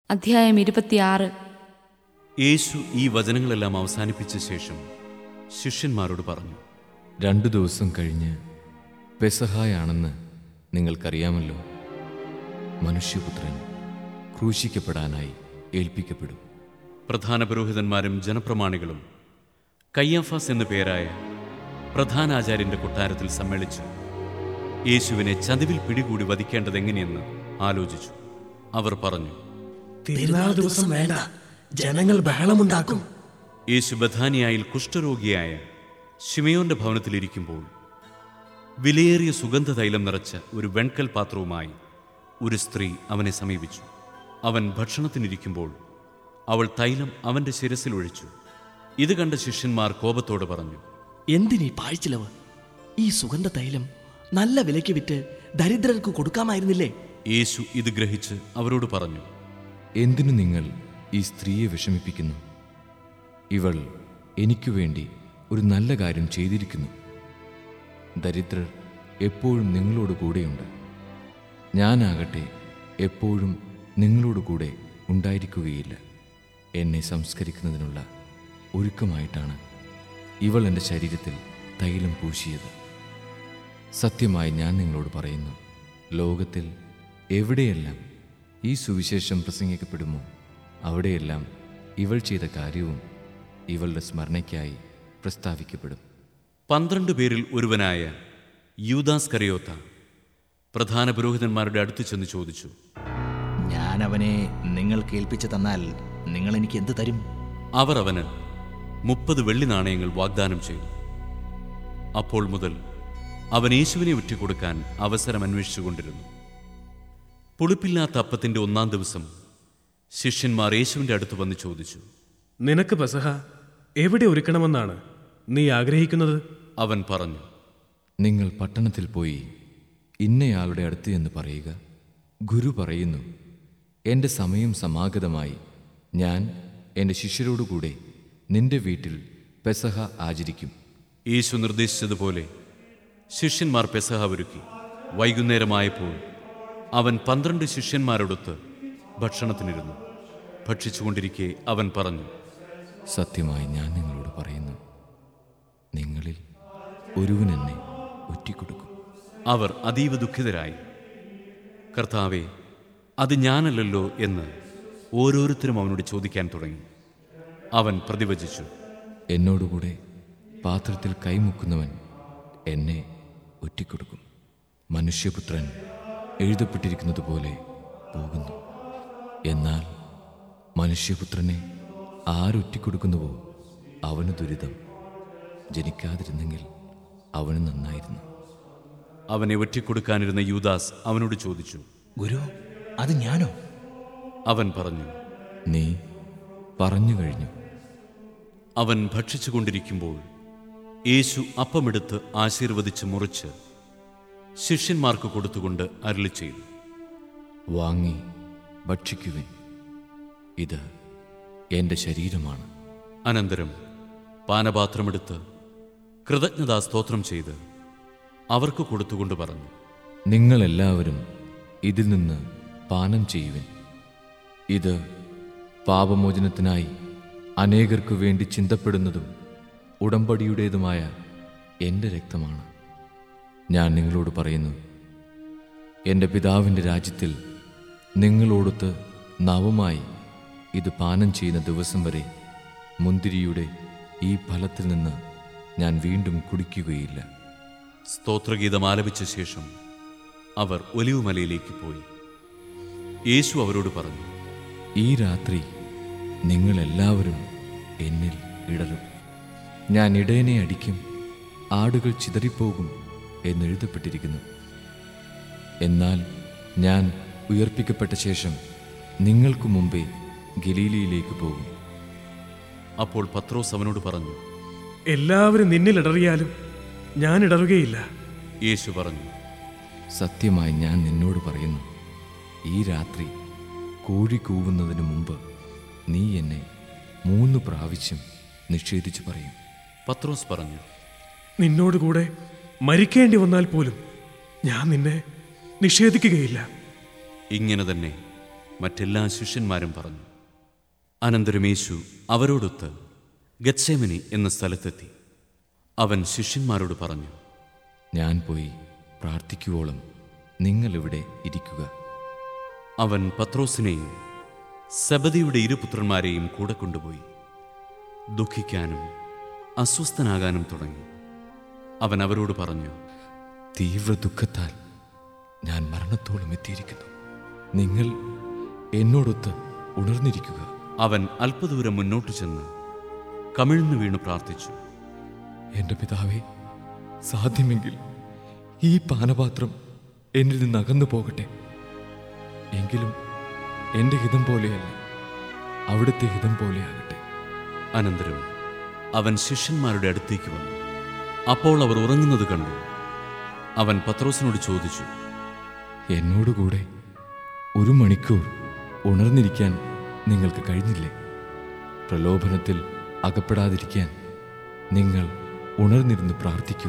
അധ്യായം ഇരുപത്തിയാറ് യേശു ഈ വചനങ്ങളെല്ലാം അവസാനിപ്പിച്ച ശേഷം ശിഷ്യന്മാരോട് പറഞ്ഞു രണ്ടു ദിവസം കഴിഞ്ഞ് പെസഹായാണെന്ന് നിങ്ങൾക്കറിയാമല്ലോ മനുഷ്യപുത്രൻ ക്രൂശിക്കപ്പെടാനായി ഏൽപ്പിക്കപ്പെടും പ്രധാന പുരോഹിതന്മാരും ജനപ്രമാണികളും കയ്യാഫാസ് എന്നു പേരായ പ്രധാനാചാര്യന്റെ കൊട്ടാരത്തിൽ സമ്മേളിച്ച് യേശുവിനെ ചതിവിൽ പിടികൂടി വധിക്കേണ്ടതെങ്ങനെയെന്ന് ആലോചിച്ചു അവർ പറഞ്ഞു തിരുനാൾ ദിവസം വേണ്ട ജനങ്ങൾ ബഹളമുണ്ടാക്കും യേശു ബഥാനിയായിൽ കുഷ്ഠരോഗിയായ ശിമയോന്റെ ഭവനത്തിലിരിക്കുമ്പോൾ വിലയേറിയ സുഗന്ധതൈലം നിറച്ച ഒരു വെൺകൽ പാത്രവുമായി ഒരു സ്ത്രീ അവനെ സമീപിച്ചു അവൻ ഭക്ഷണത്തിനിരിക്കുമ്പോൾ അവൾ തൈലം അവന്റെ ശിരസിൽ ഒഴിച്ചു ഇത് കണ്ട ശിഷ്യന്മാർ കോപത്തോട് പറഞ്ഞു എന്തിനീ പാഴ്ചിലവ് ഈ സുഗന്ധ തൈലം നല്ല വിലയ്ക്ക് വിറ്റ് ദരിദ്രർക്ക് കൊടുക്കാമായിരുന്നില്ലേ യേശു ഇത് ഗ്രഹിച്ച് അവരോട് പറഞ്ഞു എന്തിനു നിങ്ങൾ ഈ സ്ത്രീയെ വിഷമിപ്പിക്കുന്നു ഇവൾ എനിക്കു വേണ്ടി ഒരു നല്ല കാര്യം ചെയ്തിരിക്കുന്നു ദരിദ്രർ എപ്പോഴും നിങ്ങളോട് കൂടെയുണ്ട് ഞാനാകട്ടെ എപ്പോഴും നിങ്ങളോട് കൂടെ ഉണ്ടായിരിക്കുകയില്ല എന്നെ സംസ്കരിക്കുന്നതിനുള്ള ഒരുക്കമായിട്ടാണ് ഇവൾ എൻ്റെ ശരീരത്തിൽ തൈലം പൂശിയത് സത്യമായി ഞാൻ നിങ്ങളോട് പറയുന്നു ലോകത്തിൽ എവിടെയെല്ലാം ഈ സുവിശേഷം പ്രസംഗിക്കപ്പെടുമോ അവിടെയെല്ലാം ഇവൾ ചെയ്ത കാര്യവും ഇവളുടെ സ്മരണയ്ക്കായി പ്രസ്താവിക്കപ്പെടും പന്ത്രണ്ട് പേരിൽ ഒരുവനായ യൂദാസ് കറിയോത്ത പ്രധാന പുരോഹിതന്മാരുടെ അടുത്ത് ചെന്ന് ചോദിച്ചു ഞാൻ അവനെ നിങ്ങൾ കേൾപ്പിച്ചു തന്നാൽ നിങ്ങൾ എനിക്ക് എന്ത് തരും അവർ അവന് മുപ്പത് വെള്ളി നാണയങ്ങൾ വാഗ്ദാനം ചെയ്തു അപ്പോൾ മുതൽ അവൻ യേശുവിനെ ഒറ്റിക്കൊടുക്കാൻ അവസരം അന്വേഷിച്ചുകൊണ്ടിരുന്നു പുളിപ്പില്ലാത്ത അപ്പത്തിന്റെ ഒന്നാം ദിവസം ശിഷ്യന്മാർ യേശുവിന്റെ അടുത്ത് വന്ന് ചോദിച്ചു നിനക്ക് പെസഹ എവിടെ ഒരുക്കണമെന്നാണ് നീ ആഗ്രഹിക്കുന്നത് അവൻ പറഞ്ഞു നിങ്ങൾ പട്ടണത്തിൽ പോയി ഇന്നയാളുടെ അടുത്ത് എന്ന് പറയുക ഗുരു പറയുന്നു എൻ്റെ സമയം സമാഗതമായി ഞാൻ എൻ്റെ ശിഷ്യരോടുകൂടെ നിന്റെ വീട്ടിൽ പെസഹ ആചരിക്കും യേശു നിർദ്ദേശിച്ചതുപോലെ ശിഷ്യന്മാർ പെസഹ ഒരുക്കി വൈകുന്നേരമായപ്പോൾ അവൻ പന്ത്രണ്ട് ശിഷ്യന്മാരോടൊത്ത് ഭക്ഷണത്തിനിരുന്നു ഭക്ഷിച്ചുകൊണ്ടിരിക്കെ അവൻ പറഞ്ഞു സത്യമായി ഞാൻ നിങ്ങളോട് പറയുന്നു നിങ്ങളിൽ ഒരുവൻ എന്നെ ഒറ്റിക്കൊടുക്കും അവർ അതീവ ദുഃഖിതരായി കർത്താവെ അത് ഞാനല്ലല്ലോ എന്ന് ഓരോരുത്തരും അവനോട് ചോദിക്കാൻ തുടങ്ങി അവൻ പ്രതിവചിച്ചു എന്നോടുകൂടെ പാത്രത്തിൽ കൈമുക്കുന്നവൻ എന്നെ ഒറ്റിക്കൊടുക്കും മനുഷ്യപുത്രൻ എഴുതപ്പെട്ടിരിക്കുന്നത് പോലെ പോകുന്നു എന്നാൽ മനുഷ്യപുത്രനെ ആരൊറ്റിക്കൊടുക്കുന്നുവോ അവന് ദുരിതം ജനിക്കാതിരുന്നെങ്കിൽ അവന് നന്നായിരുന്നു അവനെ ഒറ്റിക്കൊടുക്കാനിരുന്ന യൂദാസ് അവനോട് ചോദിച്ചു ഗുരു അത് ഞാനോ അവൻ പറഞ്ഞു നീ പറഞ്ഞു കഴിഞ്ഞു അവൻ ഭക്ഷിച്ചുകൊണ്ടിരിക്കുമ്പോൾ യേശു അപ്പമെടുത്ത് ആശീർവദിച്ച് മുറിച്ച് ശിഷ്യന്മാർക്ക് കൊടുത്തുകൊണ്ട് അരുളി ചെയ്തു വാങ്ങി ഭക്ഷിക്കുവിൻ ഇത് എൻ്റെ ശരീരമാണ് അനന്തരം പാനപാത്രമെടുത്ത് കൃതജ്ഞതാ സ്തോത്രം ചെയ്ത് അവർക്ക് കൊടുത്തുകൊണ്ട് പറഞ്ഞു നിങ്ങളെല്ലാവരും ഇതിൽ നിന്ന് പാനം ചെയ്യുവിൻ ഇത് പാപമോചനത്തിനായി അനേകർക്കു വേണ്ടി ചിന്തപ്പെടുന്നതും ഉടമ്പടിയുടേതുമായ എൻ്റെ രക്തമാണ് ഞാൻ നിങ്ങളോട് പറയുന്നു എൻ്റെ പിതാവിൻ്റെ രാജ്യത്തിൽ നിങ്ങളോടൊത്ത് നവമായി ഇത് പാനം ചെയ്യുന്ന ദിവസം വരെ മുന്തിരിയുടെ ഈ ഫലത്തിൽ നിന്ന് ഞാൻ വീണ്ടും കുടിക്കുകയില്ല സ്തോത്രഗീതം ആലപിച്ച ശേഷം അവർ ഒലിവുമലയിലേക്ക് പോയി യേശു അവരോട് പറഞ്ഞു ഈ രാത്രി നിങ്ങളെല്ലാവരും എന്നിൽ ഇടറും ഞാൻ ഇടയനെ അടിക്കും ആടുകൾ ചിതറിപ്പോകും എന്നെഴുതപ്പെട്ടിരിക്കുന്നു എന്നാൽ ഞാൻ ഉയർപ്പിക്കപ്പെട്ട ശേഷം നിങ്ങൾക്ക് മുമ്പേ ഗലീലയിലേക്ക് പോകും അപ്പോൾ പത്രോസ് അവനോട് പറഞ്ഞു എല്ലാവരും നിന്നിൽ ഇടറിയാലും ഞാൻ ഇടറുകയില്ല യേശു പറഞ്ഞു സത്യമായി ഞാൻ നിന്നോട് പറയുന്നു ഈ രാത്രി കോഴി കൂവുന്നതിന് മുമ്പ് നീ എന്നെ മൂന്ന് പ്രാവശ്യം നിഷേധിച്ചു പറയും പത്രോസ് പറഞ്ഞു നിന്നോടുകൂടെ മരിക്കേണ്ടി വന്നാൽ പോലും ഞാൻ നിന്നെ നിഷേധിക്കുകയില്ല ഇങ്ങനെ തന്നെ മറ്റെല്ലാ ശിഷ്യന്മാരും പറഞ്ഞു അനന്തരം യേശു അവരോടൊത്ത് ഗത്സേമനി എന്ന സ്ഥലത്തെത്തി അവൻ ശിഷ്യന്മാരോട് പറഞ്ഞു ഞാൻ പോയി പ്രാർത്ഥിക്കുവോളം നിങ്ങളിവിടെ ഇരിക്കുക അവൻ പത്രോസിനെയും സബദിയുടെ ഇരു പുത്രന്മാരെയും കൂടെ കൊണ്ടുപോയി ദുഃഖിക്കാനും അസ്വസ്ഥനാകാനും തുടങ്ങി അവൻ അവരോട് പറഞ്ഞു തീവ്ര ദുഃഖത്താൽ ഞാൻ മരണത്തോളം എത്തിയിരിക്കുന്നു നിങ്ങൾ എന്നോടൊത്ത് ഉണർന്നിരിക്കുക അവൻ അല്പദൂരം മുന്നോട്ട് ചെന്ന് കമിഴ്ന്നു വീണു പ്രാർത്ഥിച്ചു എൻ്റെ പിതാവേ സാധ്യമെങ്കിൽ ഈ പാനപാത്രം എന്നിൽ നിന്ന് അകന്നു പോകട്ടെ എങ്കിലും എൻ്റെ ഹിതം പോലെയല്ല അവിടുത്തെ ഹിതം പോലെയാകട്ടെ അനന്തരം അവൻ ശിഷ്യന്മാരുടെ അടുത്തേക്ക് വന്നു അപ്പോൾ അവർ ഉറങ്ങുന്നത് കണ്ടു അവൻ പത്രോസിനോട് ചോദിച്ചു എന്നോടുകൂടെ ഒരു മണിക്കൂർ ഉണർന്നിരിക്കാൻ നിങ്ങൾക്ക് കഴിഞ്ഞില്ലേ പ്രലോഭനത്തിൽ അകപ്പെടാതിരിക്കാൻ നിങ്ങൾ ഉണർന്നിരുന്ന് പ്രാർത്ഥിക്കുക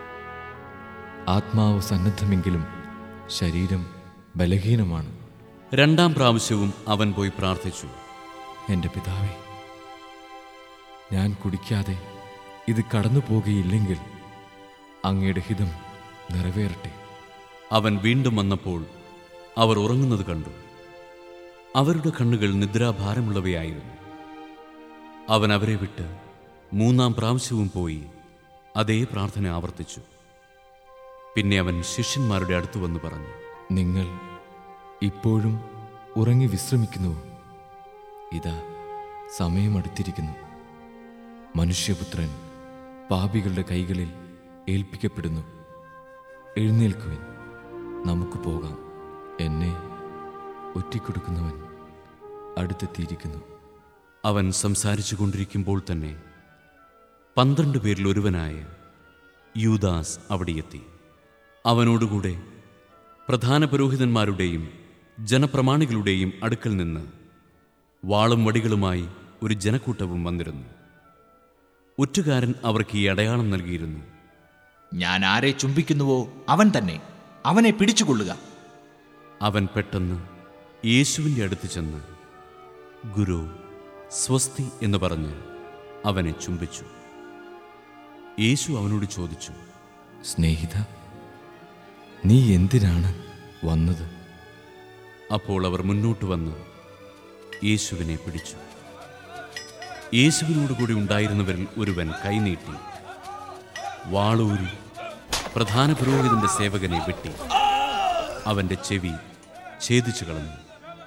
ആത്മാവ് സന്നദ്ധമെങ്കിലും ശരീരം ബലഹീനമാണ് രണ്ടാം പ്രാവശ്യവും അവൻ പോയി പ്രാർത്ഥിച്ചു എൻ്റെ പിതാവേ ഞാൻ കുടിക്കാതെ ഇത് കടന്നു പോകുകയില്ലെങ്കിൽ അങ്ങയുടെ ഹിതം നിറവേറട്ടെ അവൻ വീണ്ടും വന്നപ്പോൾ അവർ ഉറങ്ങുന്നത് കണ്ടു അവരുടെ കണ്ണുകൾ നിദ്രാഭാരമുള്ളവയായിരുന്നു അവൻ അവരെ വിട്ട് മൂന്നാം പ്രാവശ്യവും പോയി അതേ പ്രാർത്ഥന ആവർത്തിച്ചു പിന്നെ അവൻ ശിഷ്യന്മാരുടെ അടുത്ത് വന്ന് പറഞ്ഞു നിങ്ങൾ ഇപ്പോഴും ഉറങ്ങി വിശ്രമിക്കുന്നുവോ ഇതാ സമയമടുത്തിരിക്കുന്നു മനുഷ്യപുത്രൻ പാപികളുടെ കൈകളിൽ ഏൽപ്പിക്കപ്പെടുന്നു എഴുന്നേൽക്കുവിൻ നമുക്ക് പോകാം എന്നെ ഒറ്റിക്കൊടുക്കുന്നവൻ അടുത്തെത്തിയിരിക്കുന്നു അവൻ സംസാരിച്ചു കൊണ്ടിരിക്കുമ്പോൾ തന്നെ പന്ത്രണ്ട് പേരിൽ ഒരുവനായ യൂദാസ് അവിടെയെത്തി അവനോടുകൂടെ പ്രധാന പുരോഹിതന്മാരുടെയും ജനപ്രമാണികളുടെയും അടുക്കൽ നിന്ന് വാളും വടികളുമായി ഒരു ജനക്കൂട്ടവും വന്നിരുന്നു ഒറ്റുകാരൻ അവർക്ക് ഈ അടയാളം നൽകിയിരുന്നു ഞാൻ ആരെ ചുംബിക്കുന്നുവോ അവൻ തന്നെ അവനെ പിടിച്ചുകൊള്ളുക അവൻ പെട്ടെന്ന് യേശുവിൻ്റെ അടുത്ത് ചെന്ന് ഗുരു സ്വസ്തി എന്ന് പറഞ്ഞ് അവനെ ചുംബിച്ചു യേശു അവനോട് ചോദിച്ചു സ്നേഹിത നീ എന്തിനാണ് വന്നത് അപ്പോൾ അവർ മുന്നോട്ട് വന്ന് യേശുവിനെ പിടിച്ചു യേശുവിനോട് കൂടി ഉണ്ടായിരുന്നവരിൽ ഒരുവൻ കൈനീട്ടി വാളൂരി പ്രധാന പുരോഹിതന്റെ സേവകനെ വെട്ടി അവന്റെ ചെവി ഛേദിച്ചു കളഞ്ഞു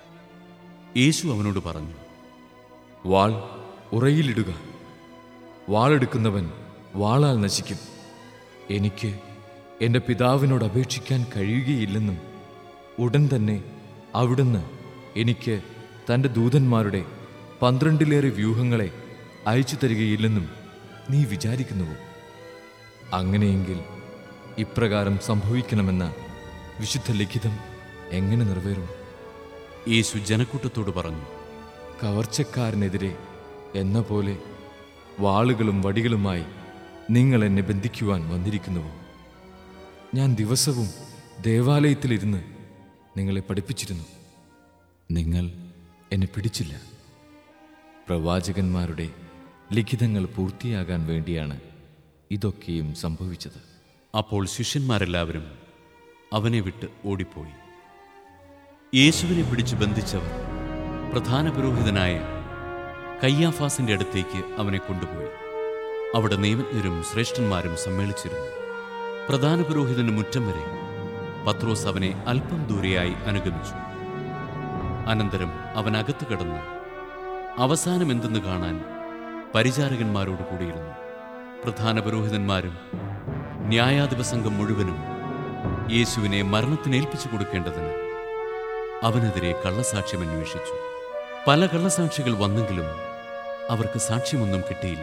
യേശു അവനോട് പറഞ്ഞു വാൾ ഉറയിലിടുക വാളെടുക്കുന്നവൻ വാളാൽ നശിക്കും എനിക്ക് എൻ്റെ പിതാവിനോട് അപേക്ഷിക്കാൻ കഴിയുകയില്ലെന്നും ഉടൻ തന്നെ അവിടുന്ന് എനിക്ക് തൻ്റെ ദൂതന്മാരുടെ പന്ത്രണ്ടിലേറെ വ്യൂഹങ്ങളെ അയച്ചു തരികയില്ലെന്നും നീ വിചാരിക്കുന്നുവോ അങ്ങനെയെങ്കിൽ ഇപ്രകാരം സംഭവിക്കണമെന്ന വിശുദ്ധ ലിഖിതം എങ്ങനെ നിറവേറും യേശു ജനക്കൂട്ടത്തോട് പറഞ്ഞു കവർച്ചക്കാരനെതിരെ എന്ന പോലെ വാളുകളും വടികളുമായി നിങ്ങൾ എന്നെ ബന്ധിക്കുവാൻ വന്നിരിക്കുന്നുവോ ഞാൻ ദിവസവും ദേവാലയത്തിലിരുന്ന് നിങ്ങളെ പഠിപ്പിച്ചിരുന്നു നിങ്ങൾ എന്നെ പിടിച്ചില്ല പ്രവാചകന്മാരുടെ ലിഖിതങ്ങൾ പൂർത്തിയാകാൻ വേണ്ടിയാണ് ഇതൊക്കെയും സംഭവിച്ചത് അപ്പോൾ ശിഷ്യന്മാരെല്ലാവരും അവനെ വിട്ട് ഓടിപ്പോയി യേശുവിനെ പിടിച്ച് ബന്ധിച്ചവർ പ്രധാന പുരോഹിതനായ കയ്യാഫാസിന്റെ അടുത്തേക്ക് അവനെ കൊണ്ടുപോയി അവിടെ നിയമജ്ഞരും ശ്രേഷ്ഠന്മാരും സമ്മേളിച്ചിരുന്നു പ്രധാന പുരോഹിതന് മുറ്റം വരെ പത്രോസ് അവനെ അല്പം ദൂരെയായി അനുഗമിച്ചു അനന്തരം അവൻ അകത്ത് കടന്ന് അവസാനം എന്തെന്ന് കാണാൻ പരിചാരകന്മാരോട് കൂടിയിരുന്നു പ്രധാന പുരോഹിതന്മാരും ന്യായാധിപ സംഘം മുഴുവനും യേശുവിനെ മരണത്തിനേൽപ്പിച്ചു കൊടുക്കേണ്ടതിന് അവനെതിരെ കള്ളസാക്ഷ്യം അന്വേഷിച്ചു പല കള്ളസാക്ഷികൾ വന്നെങ്കിലും അവർക്ക് സാക്ഷ്യമൊന്നും കിട്ടിയില്ല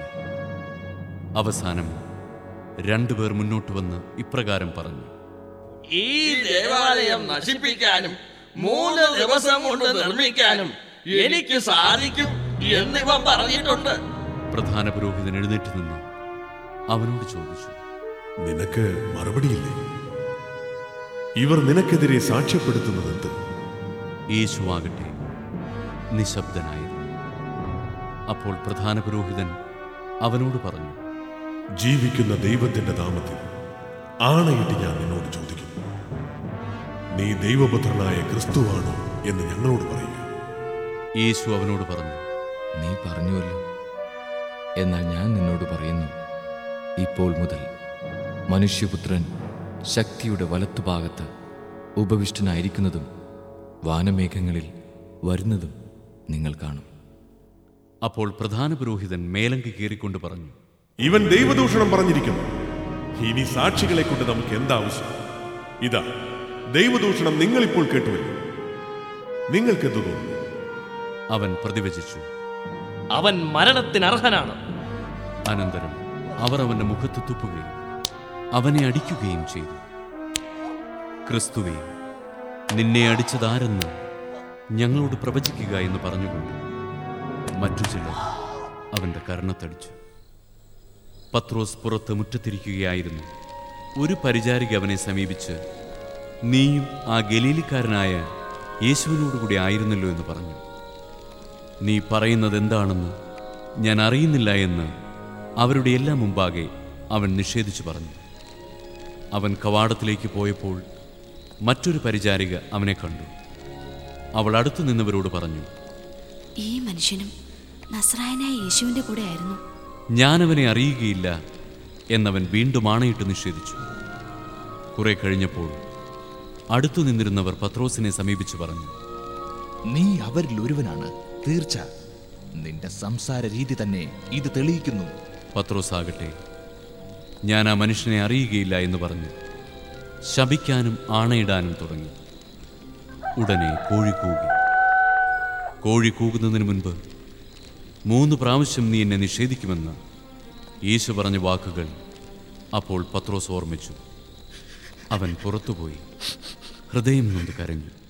അവസാനം രണ്ടുപേർ മുന്നോട്ട് വന്ന് ഇപ്രകാരം പറഞ്ഞു ഈ ദേവാലയം നശിപ്പിക്കാനും മൂന്ന് ദിവസം കൊണ്ട് നിർമ്മിക്കാനും എനിക്ക് സാധിക്കും എന്നിവ പറഞ്ഞിട്ടുണ്ട് പ്രധാന പുരോഹിതൻ എഴുന്നേറ്റ് നിന്ന് അവനോട് ചോദിച്ചു നിനക്ക് മറുപടിയില്ലേ ഇവർ നിനക്കെതിരെ സാക്ഷ്യപ്പെടുത്തുന്നതെന്ത് യേശു ആകട്ടെ നിശബ്ദനായിരുന്നു അപ്പോൾ പ്രധാന പുരോഹിതൻ അവനോട് പറഞ്ഞു ജീവിക്കുന്ന ദൈവത്തിന്റെ നാമത്തിൽ ആണയിട്ട് ഞാൻ നിന്നോട് ചോദിക്കുന്നു നീ ദൈവപുത്രനായ ക്രിസ്തുവാണോ എന്ന് ഞങ്ങളോട് പറയുക യേശു അവനോട് പറഞ്ഞു നീ പറഞ്ഞുവല്ലോ എന്നാൽ ഞാൻ നിന്നോട് പറയുന്നു ഇപ്പോൾ മുതൽ മനുഷ്യപുത്രൻ ശക്തിയുടെ വലത്തുഭാഗത്ത് ഉപവിഷ്ടനായിരിക്കുന്നതും വാനമേഘങ്ങളിൽ വരുന്നതും നിങ്ങൾ കാണും അപ്പോൾ പ്രധാന പുരോഹിതൻ മേലങ്കി കീറിക്കൊണ്ട് പറഞ്ഞു ഇവൻ ദൈവദൂഷണം പറഞ്ഞിരിക്കുന്നു ഇനി സാക്ഷികളെ കൊണ്ട് നമുക്ക് എന്താവശ്യം ഇതാ ദൈവദൂഷണം നിങ്ങളിപ്പോൾ കേട്ടുവല്ലോ നിങ്ങൾക്ക് എന്തു തോന്നുന്നു അവൻ പ്രതിവചിച്ചു അവൻ മരണത്തിന് അർഹനാണ് അനന്തരം അവർ അവന്റെ മുഖത്ത് തുപ്പുകയും അവനെ അടിക്കുകയും ചെയ്തു ക്രിസ്തുവെ നിന്നെ അടിച്ചതാരെന്ന് ഞങ്ങളോട് പ്രവചിക്കുക എന്ന് പറഞ്ഞുകൊണ്ട് മറ്റു ചിലർ അവന്റെ കർണത്തടിച്ചു പത്രോസ് പുറത്ത് മുറ്റത്തിരിക്കുകയായിരുന്നു ഒരു പരിചാരിക അവനെ സമീപിച്ച് നീയും ആ ഗലീലിക്കാരനായ യേശുവിനോടുകൂടി ആയിരുന്നല്ലോ എന്ന് പറഞ്ഞു നീ പറയുന്നത് എന്താണെന്ന് ഞാൻ അറിയുന്നില്ല എന്ന് അവരുടെ എല്ലാം മുമ്പാകെ അവൻ നിഷേധിച്ചു പറഞ്ഞു അവൻ കവാടത്തിലേക്ക് പോയപ്പോൾ മറ്റൊരു പരിചാരിക അവനെ കണ്ടു അവൾ അടുത്തു നിന്നവരോട് പറഞ്ഞു ഈ മനുഷ്യനും നസ്രായനായ യേശുവിന്റെ കൂടെ ആയിരുന്നു ഞാനവനെ അറിയുകയില്ല എന്നവൻ വീണ്ടും ആണയിട്ട് നിഷേധിച്ചു കുറെ കഴിഞ്ഞപ്പോൾ അടുത്തു നിന്നിരുന്നവർ പത്രോസിനെ സമീപിച്ചു പറഞ്ഞു നീ അവരിൽ ഒരുവനാണ് തീർച്ച നിന്റെ സംസാര രീതി തന്നെ ഇത് തെളിയിക്കുന്നു പത്രോസ് ആകട്ടെ ഞാൻ ആ മനുഷ്യനെ അറിയുകയില്ല എന്ന് പറഞ്ഞു ശപിക്കാനും ആണയിടാനും തുടങ്ങി ഉടനെ കോഴി കൂകി കോഴി കൂകുന്നതിന് മുൻപ് മൂന്ന് പ്രാവശ്യം നീ എന്നെ നിഷേധിക്കുമെന്ന് യേശു പറഞ്ഞ വാക്കുകൾ അപ്പോൾ പത്രോസ് ഓർമ്മിച്ചു അവൻ പുറത്തുപോയി ഹൃദയം നൊന്ത് കരഞ്ഞു